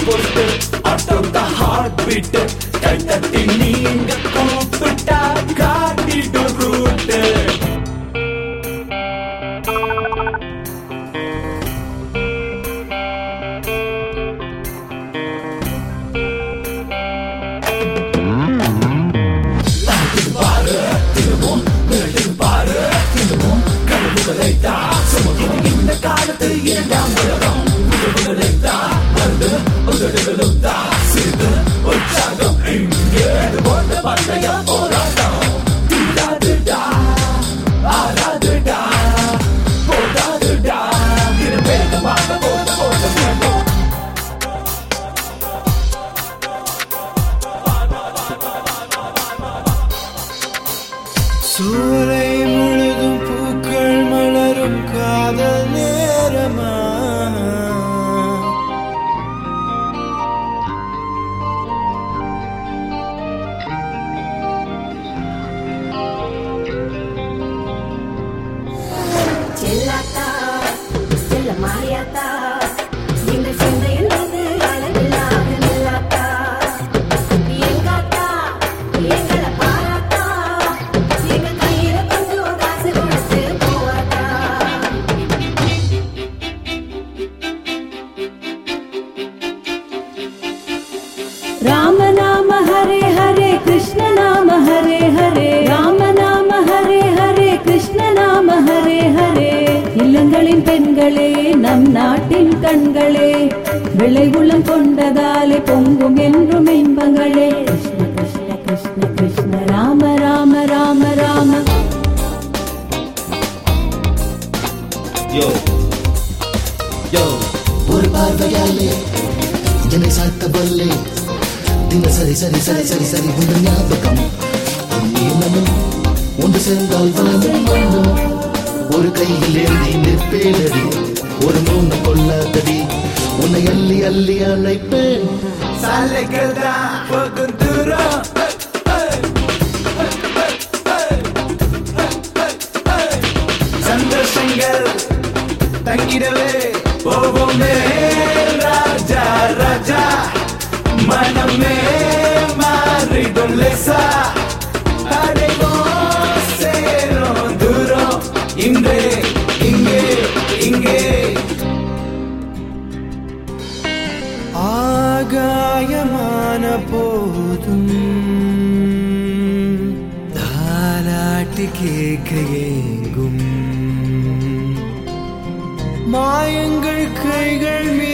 போட்டு ஆட்டம் தான் heart beat கை தட்டி நீங்க கூப்பிட்டா காட்டிடும் ரூட்டு இந்த காலத்து இரண்டாம் உலகம் சிறு உற்சாகம் இங்கே இது போன்ற பந்தய போராட்டம் தீராதுடா ஆறாதுடா போதாதுடா இது வேகமாக போத போத வேண்டும் சூலை முழுதும் பூக்கள் மலரும் காதல் நேரமா செல்லாத்தா செல்ல மாறியாத்தா எங்கள் சிந்தையில் வந்து அளவில்லாத நில்லாத்தா எங்காத்தா எங்களை பாராத்தா எங்க கையில கொஞ்சம் காசு கொடுத்து போவாத்தா राम नाम हरे हरे कृष्ण नाम हरे हरे ராம நாம ஹரே ஹரே கிருஷ்ண நாம ஹரே ஹரே இல்லங்களின் பெண்களே நம் நாட்டின் கண்களே விளை உளம் கொண்டதாலே பொங்கும் என்றும் இன்பங்களே கிருஷ்ண கிருஷ்ண கிருஷ்ண கிருஷ்ண ராம ராம ராம ராம யோ யோ ஒரு பார்வையாலே என்னை சாத்த வல்லே தினசரி சரி சரி சரி சரி உந்த ஞாபகம் உன் நீளமும் ஒன்று சேர்ந்தால் வளமும் வேண்டும் ஒரு கையில் ஏந்தி நிற்பேனடி ஒரு மூணு கொள்ளாதடி உன்னை அள்ளி அள்ளி அழைப்பேன் சாலைகள் தான் போகும் தூரம் சந்தோஷங்கள் தங்கிடவே போவோமே ராஜா ராஜா மனமே மாறிடும் லேசா அடைவோம் சேரும் தூரம் இங்கே இங்கே இங்கே ஆகாயமான போதும் தாலாட்டு கேட்க ஏங்கும் மாயங்கள் கைகள் மீ